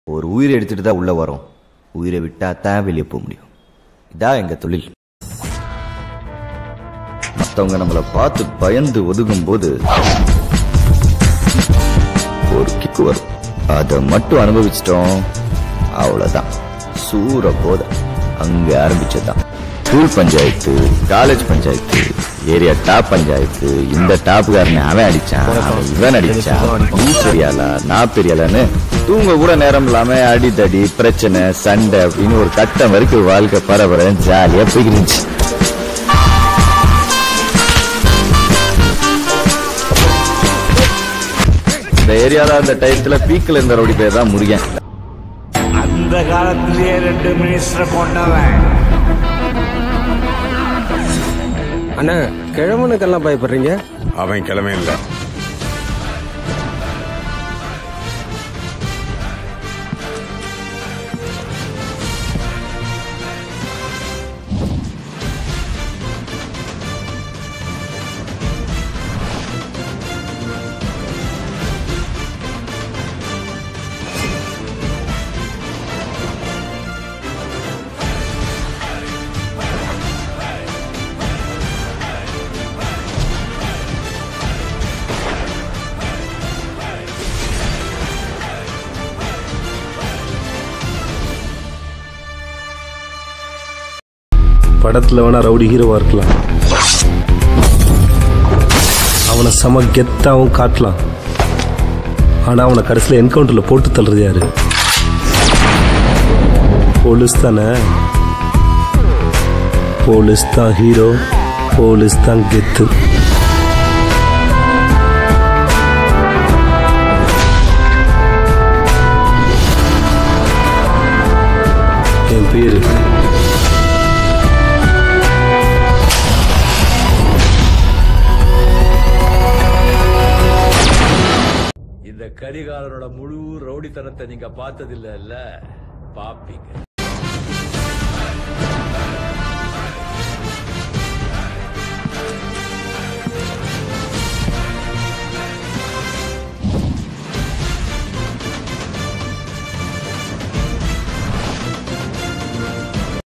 ஒரு உயிரை எடுத்துட்டு தான் உள்ள வரோம் உயிரை விட்டா தான் வெளியே போக முடியும் இதான் எங்க தொழில் மத்தவங்க நம்மளை பார்த்து பயந்து ஒதுங்கும் போது ஒரு கிக்கு வரும் அதை மட்டும் அனுபவிச்சிட்டோம் அவ்வளவுதான் சூற போத அங்க ஆரம்பிச்சதுதான் school panchayat college panchayat area top panchayat இந்த டாப்புக்காரனை அவன் அடிச்சான் அவன் இவன் அடிச்சான் நீ பெரியாளா நான் பெரியாளான்னு தூங்க கூட நேரம் இல்லாம அடிதடி பிரச்சனை சண்டை அப்படின்னு ஒரு கட்டம் வரைக்கும் வாழ்க்கை பரபரன்னு ஜாலியா போய்கிட்டு இருந்துச்சு இந்த ஏரியால அந்த டயத்துல பீக்கில் இருந்த ரவுடி பேர் தான் முருகன் அந்த காலத்திலேயே ரெண்டு மினிஸ்டர் கொண்டவன் அண்ணா கிழவனுக்கெல்லாம் பயப்படுறீங்க அவன் கிழமை இல்லை படத்துல வேணா ரவுடி ஹீரோவா இருக்கலாம் அவனை செம கெத்தாவும் காட்டலாம் ஆனா அவனை கடைசியில் என்கவுண்டர்ல போட்டு தள்ளுறது யாரு போலீஸ் தானே போலீஸ் தான் ஹீரோ போலீஸ் தான் கெத்து என் பேரு இந்த கரிகாலனோட முழு ரவுடித்தனத்தை நீங்க பார்த்ததில்ல பாப்பீங்க